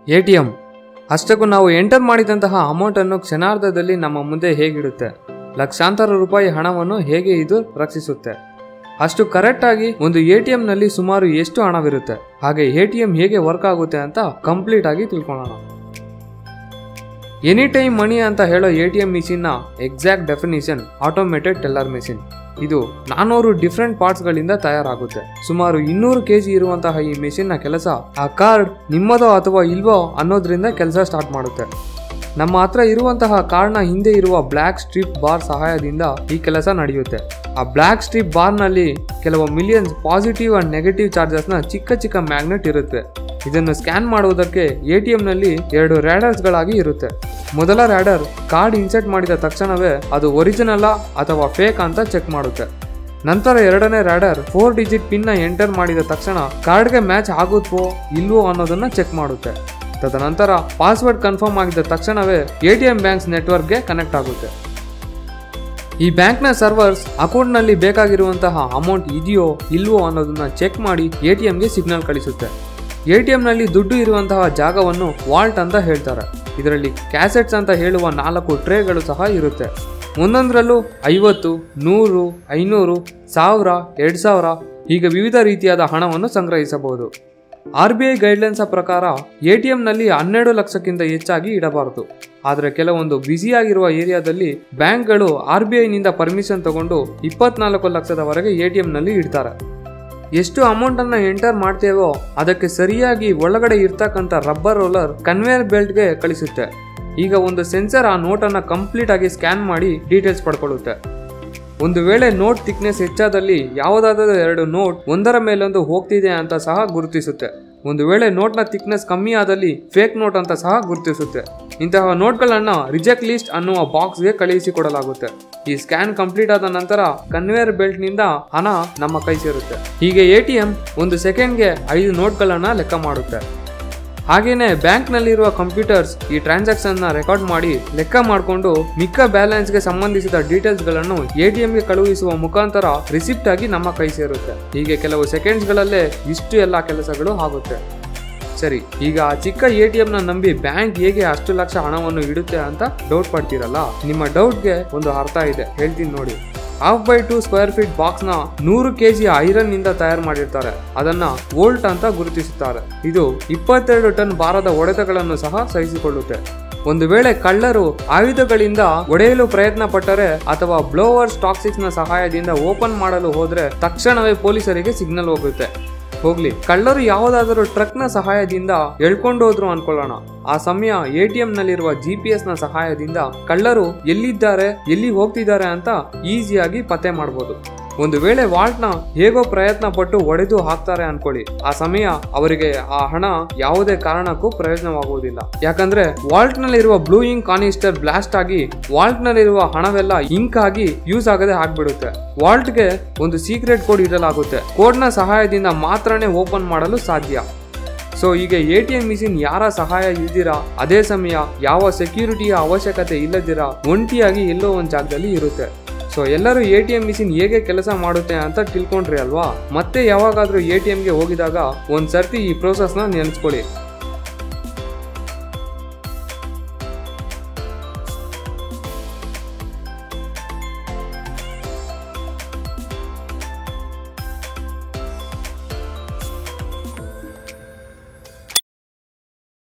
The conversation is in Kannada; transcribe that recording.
ಎ ಟಿ ಎಂ ಅಷ್ಟಕ್ಕೂ ನಾವು ಎಂಟರ್ ಮಾಡಿದಂತಹ ಅಮೌಂಟನ್ನು ಕ್ಷಣಾರ್ಧದಲ್ಲಿ ನಮ್ಮ ಮುಂದೆ ಹೇಗಿಡುತ್ತೆ ಲಕ್ಷಾಂತರ ರೂಪಾಯಿ ಹಣವನ್ನು ಹೇಗೆ ಇದು ರಕ್ಷಿಸುತ್ತೆ ಅಷ್ಟು ಕರೆಕ್ಟಾಗಿ ಒಂದು ಎ ಟಿ ಎಂನಲ್ಲಿ ಸುಮಾರು ಎಷ್ಟು ಹಣವಿರುತ್ತೆ ಹಾಗೆ ಎ ಟಿ ಎಂ ಹೇಗೆ ವರ್ಕ್ ಆಗುತ್ತೆ ಅಂತ ಕಂಪ್ಲೀಟ್ ಆಗಿ ತಿಳ್ಕೊಳ್ಳೋಣ ಎನಿ ಟೈಮ್ ಮನಿ ಅಂತ ಹೇಳೋ ಎ ಟಿ ಎಂ ಮಿಷಿನ್ನ exact definition automated teller machine ಇದು ನಾನೂರು ಡಿಫ್ರೆಂಟ್ ಪಾರ್ಟ್ಸ್ಗಳಿಂದ ತಯಾರಾಗುತ್ತೆ ಸುಮಾರು ಇನ್ನೂರು ಕೆ ಜಿ ಇರುವಂತಹ ಈ ಮೆಷಿನ್ನ ಕೆಲಸ ಆ ಕಾರ್ಡ್ ನಿಮ್ಮದೋ ಅಥವಾ ಇಲ್ವೋ ಅನ್ನೋದ್ರಿಂದ ಕೆಲಸ ಸ್ಟಾರ್ಟ್ ಮಾಡುತ್ತೆ ನಮ್ಮ ಹತ್ರ ಇರುವಂತಹ ಕಾರ್ಡ್ನ ಹಿಂದೆ ಇರುವ ಬ್ಲ್ಯಾಕ್ ಸ್ಟ್ರಿಪ್ ಬಾರ್ ಸಹಾಯದಿಂದ ಈ ಕೆಲಸ ನಡೆಯುತ್ತೆ ಆ ಬ್ಲ್ಯಾಕ್ ಸ್ಟ್ರಿಪ್ ಬಾರ್ನಲ್ಲಿ ಕೆಲವು ಮಿಲಿಯನ್ಸ್ ಪಾಸಿಟಿವ್ ಅಂಡ್ ನೆಗೆಟಿವ್ ಚಾರ್ಜಸ್ನ ಚಿಕ್ಕ ಚಿಕ್ಕ ಮ್ಯಾಗ್ನೆಟ್ ಇರುತ್ತೆ ಇದನ್ನು ಸ್ಕ್ಯಾನ್ ಮಾಡುವುದಕ್ಕೆ ಎ ಟಿ ಎಂನಲ್ಲಿ ಎರಡು ರ್ಯಾಡರ್ಸ್ಗಳಾಗಿ ಇರುತ್ತೆ ಮೊದಲ ರ್ಯಾಡರ್ ಕಾರ್ಡ್ ಇನ್ಸರ್ಟ್ ಮಾಡಿದ ತಕ್ಷಣವೇ ಅದು ಒರಿಜಿನಲ್ಲ ಅಥವಾ ಫೇಕ್ ಅಂತ ಚೆಕ್ ಮಾಡುತ್ತೆ ನಂತರ ಎರಡನೇ ರ್ಯಾಡರ್ ಫೋರ್ ಡಿಜಿಟ್ ಪಿನ್ನ ಎಂಟರ್ ಮಾಡಿದ ತಕ್ಷಣ ಕಾರ್ಡ್ಗೆ ಮ್ಯಾಚ್ ಆಗುತ್ತೋ ಇಲ್ವೋ ಅನ್ನೋದನ್ನ ಚೆಕ್ ಮಾಡುತ್ತೆ ತದನಂತರ ಪಾಸ್ವರ್ಡ್ ಕನ್ಫರ್ಮ್ ಆಗಿದ ತಕ್ಷಣವೇ ಎ ಟಿ ಎಂ ಬ್ಯಾಂಕ್ಸ್ ನೆಟ್ವರ್ಕ್ಗೆ ಕನೆಕ್ಟ್ ಆಗುತ್ತೆ ಈ ಬ್ಯಾಂಕ್ನ ಸರ್ವರ್ಸ್ ಅಕೌಂಟ್ನಲ್ಲಿ ಬೇಕಾಗಿರುವಂತಹ ಅಮೌಂಟ್ ಇದೆಯೋ ಇಲ್ವೋ ಅನ್ನೋದನ್ನ ಚೆಕ್ ಮಾಡಿ ಎ ಟಿ ಎಂಗೆ ಸಿಗ್ನಲ್ ಕಳಿಸುತ್ತೆ ಎ ಟಿ ಎಂನಲ್ಲಿ ದುಡ್ಡು ಇರುವಂತಹ ಜಾಗವನ್ನು ವಾಲ್ಟ್ ಅಂತ ಹೇಳ್ತಾರೆ ಇದರಲ್ಲಿ ಕ್ಯಾಸೆಟ್ಸ್ ಅಂತ ಹೇಳುವ ನಾಲ್ಕು ಟ್ರೇಗಳು ಸಹ ಇರುತ್ತೆ ಒಂದೊಂದರಲ್ಲೂ ಐವತ್ತು ನೂರು ಐನೂರು ಸಾವಿರ ಎರಡು ಸಾವಿರ ಹೀಗೆ ವಿವಿಧ ರೀತಿಯಾದ ಹಣವನ್ನು ಸಂಗ್ರಹಿಸಬಹುದು ಆರ್ ಬಿ ಐ ಗೈಡ್ಲೈನ್ಸ್ ಪ್ರಕಾರ ಎ ಟಿ ಎಂನಲ್ಲಿ ಹನ್ನೆರಡು ಲಕ್ಷಕ್ಕಿಂತ ಹೆಚ್ಚಾಗಿ ಇಡಬಾರದು ಆದರೆ ಕೆಲವೊಂದು ಬ್ಯುಸಿಯಾಗಿರುವ ಏರಿಯಾದಲ್ಲಿ ಬ್ಯಾಂಕ್ಗಳು ಆರ್ ಬಿ ಐನಿಂದ ಪರ್ಮಿಷನ್ ತಗೊಂಡು ಇಪ್ಪತ್ನಾಲ್ಕು ಲಕ್ಷದವರೆಗೆ ಎ ಟಿ ಎಂನಲ್ಲಿ ಇಡ್ತಾರೆ ಎಷ್ಟು ಅಮೌಂಟ್ ಅನ್ನ ಎಂಟರ್ ಮಾಡ್ತೇವೋ ಅದಕ್ಕೆ ಸರಿಯಾಗಿ ಒಳಗಡೆ ಇರ್ತಕ್ಕಂಥ ರಬ್ಬರ್ ರೋಲರ್ ಕನ್ವೇಯರ್ ಬೆಲ್ಟ್ಗೆ ಕಳಿಸುತ್ತೆ ಈಗ ಒಂದು ಸೆನ್ಸರ್ ಆ ನೋಟನ್ನು ಕಂಪ್ಲೀಟ್ ಆಗಿ ಸ್ಕ್ಯಾನ್ ಮಾಡಿ ಡೀಟೇಲ್ಸ್ ಪಡ್ಕೊಳ್ಳುತ್ತೆ ಒಂದು ವೇಳೆ ನೋಟ್ ಥಿಕ್ನೆಸ್ ಹೆಚ್ಚಾದಲ್ಲಿ ಯಾವುದಾದರೂ ಎರಡು ನೋಟ್ ಒಂದರ ಮೇಲೊಂದು ಹೋಗ್ತಿದೆ ಅಂತ ಸಹ ಗುರುತಿಸುತ್ತೆ ಒಂದು ವೇಳೆ ನೋಟ್ನ ಥಿಕ್ನೆಸ್ ಕಮ್ಮಿ ಆದಲ್ಲಿ ಫೇಕ್ ನೋಟ್ ಅಂತ ಸಹ ಗುರುತಿಸುತ್ತೆ ಇಂತಹ ನೋಟ್ಗಳನ್ನು ರಿಜೆಕ್ಟ್ ಲಿಸ್ಟ್ ಅನ್ನುವ ಬಾಕ್ಸ್ಗೆ ಕಳುಹಿಸಿಕೊಡಲಾಗುತ್ತೆ ಈ ಸ್ಕ್ಯಾನ್ ಕಂಪ್ಲೀಟ್ ಆದ ನಂತರ ಕನ್ವೇಯರ್ ಬೆಲ್ಟ್ನಿಂದ ಹಣ ನಮ್ಮ ಕೈ ಸೇರುತ್ತೆ ಹೀಗೆ ಎ ಟಿ ಎಂ ಒಂದು ಸೆಕೆಂಡ್ಗೆ ಐದು ನೋಟ್ಗಳನ್ನು ಲೆಕ್ಕ ಮಾಡುತ್ತೆ ಹಾಗೇನೆ ಬ್ಯಾಂಕ್ನಲ್ಲಿರುವ ಕಂಪ್ಯೂಟರ್ಸ್ ಈ ಟ್ರಾನ್ಸಾಕ್ಷನ್ನ ರೆಕಾರ್ಡ್ ಮಾಡಿ ಲೆಕ್ಕ ಮಾಡಿಕೊಂಡು ಮಿಕ್ಕ ಬ್ಯಾಲೆನ್ಸ್ಗೆ ಸಂಬಂಧಿಸಿದ ಡೀಟೇಲ್ಸ್ಗಳನ್ನು ಎ ಟಿ ಎಂಗೆ ಕಳುಹಿಸುವ ಮುಖಾಂತರ ರಿಸಿಪ್ಟ್ ಆಗಿ ನಮ್ಮ ಕೈ ಸೇರುತ್ತೆ ಹೀಗೆ ಕೆಲವು ಸೆಕೆಂಡ್ಸ್ಗಳಲ್ಲೇ ಇಷ್ಟು ಎಲ್ಲ ಕೆಲಸಗಳು ಆಗುತ್ತೆ ಸರಿ ಈಗ ಆ ಚಿಕ್ಕ ಎ ಟಿ ಎಂನ ನಂಬಿ ಬ್ಯಾಂಕ್ ಹೇಗೆ ಅಷ್ಟು ಲಕ್ಷ ಹಣವನ್ನು ಇಡುತ್ತೆ ಅಂತ ಡೌಟ್ ಪಡ್ತೀರಲ್ಲ ನಿಮ್ಮ ಡೌಟ್ಗೆ ಒಂದು ಅರ್ಥ ಇದೆ ಹೇಳ್ತೀನಿ ನೋಡಿ half by two square feet box ನ ನೂರು ಕೆಜಿ ಐರನ್ ನಿಂದ ತಯಾರು ಮಾಡಿರ್ತಾರೆ ಅದನ್ನ ವೋಲ್ಟ್ ಅಂತ ಗುರುತಿಸುತ್ತಾರೆ ಇದು ಇಪ್ಪತ್ತೆರಡು ಟನ್ ಭಾರದ ಹೊಡೆತಗಳನ್ನು ಸಹ ಸಹಿಸಿಕೊಳ್ಳುತ್ತೆ ಒಂದು ವೇಳೆ ಕಳ್ಳರು ಆಯುಧಗಳಿಂದ ಒಡೆಯಲು ಪ್ರಯತ್ನ ಪಟ್ಟರೆ ಅಥವಾ ಬ್ಲೋವರ್ ಸ್ಟಾಕ್ಸಿಕ್ಸ್ ನ ಸಹಾಯದಿಂದ ಓಪನ್ ಮಾಡಲು ಹೋದ್ರೆ ತಕ್ಷಣವೇ ಪೊಲೀಸರಿಗೆ ಸಿಗ್ನಲ್ ಹೋಗುತ್ತೆ ಹೋಗ್ಲಿ ಕಳ್ಳರು ಯಾವುದಾದರೂ ಟ್ರಕ್ನ ಸಹಾಯದಿಂದ ಎಳ್ಕೊಂಡು ಹೋದ್ರು ಅನ್ಕೊಳ್ಳೋಣ ಆ ಸಮಯ ಎ ಟಿ ನಲ್ಲಿರುವ ಜಿ ಪಿ ಎಸ್ ನ ಸಹಾಯದಿಂದ ಕಳ್ಳರು ಎಲ್ಲಿದ್ದಾರೆ ಎಲ್ಲಿ ಹೋಗ್ತಿದ್ದಾರೆ ಅಂತ ಈಸಿಯಾಗಿ ಪತ್ತೆ ಮಾಡಬಹುದು ಒಂದು ವೇಳೆ ವಾಲ್ಟ್ನ ಹೇಗೋ ಪ್ರಯತ್ನ ಪಟ್ಟು ಒಡೆದು ಹಾಕ್ತಾರೆ ಅನ್ಕೊಳ್ಳಿ ಆ ಸಮಯ ಅವರಿಗೆ ಆ ಹಣ ಯಾವುದೇ ಕಾರಣಕ್ಕೂ ಪ್ರಯೋಜನವಾಗುವುದಿಲ್ಲ ಯಾಕಂದ್ರೆ ವಾಲ್ಟ್ ನಲ್ಲಿರುವ ಬ್ಲೂ ಇಂಕ್ ಕಾನಿಸ್ಟರ್ ಬ್ಲಾಸ್ಟ್ ಆಗಿ ವಾಲ್ಟ್ ನಲ್ಲಿರುವ ಹಣವೆಲ್ಲ ಇಂಕ್ ಆಗಿ ಯೂಸ್ ಆಗದೆ ಆಗ್ಬಿಡುತ್ತೆ ವಾಲ್ಟ್ಗೆ ಒಂದು ಸೀಕ್ರೆಟ್ ಕೋಡ್ ಇಡಲಾಗುತ್ತೆ ಕೋಡ್ನ ಸಹಾಯದಿಂದ ಮಾತ್ರನೇ ಓಪನ್ ಮಾಡಲು ಸಾಧ್ಯ ಸೊ ಈಗ ಎ ಟಿ ಎಂ ಮಿಷಿನ್ ಯಾರ ಸಹಾಯ ಇಲ್ದಿರಾ ಅದೇ ಸಮಯ ಯಾವ ಸೆಕ್ಯೂರಿಟಿಯ ಅವಶ್ಯಕತೆ ಇಲ್ಲದಿರಾ ಒಂಟಿಯಾಗಿ ಎಲ್ಲೋ ಒಂದು ಜಾಗದಲ್ಲಿ ಇರುತ್ತೆ ಸೊ ಎಲ್ಲರೂ ಎ ಟಿ ಎಂ ಮಿಷಿನ್ ಹೇಗೆ ಕೆಲಸ ಮಾಡುತ್ತೆ ಅಂತ ತಿಳ್ಕೊಂಡ್ರಿ ಅಲ್ವಾ ಮತ್ತೆ ಯಾವಾಗಾದ್ರೂ ಎ ಟಿ ಎಂಗೆ ಹೋಗಿದಾಗ ಒಂದ್ ಸರ್ತಿ ಈ ಪ್ರೋಸೆಸ್ನ ನೆನೆಸ್ಕೊಳ್ಳಿ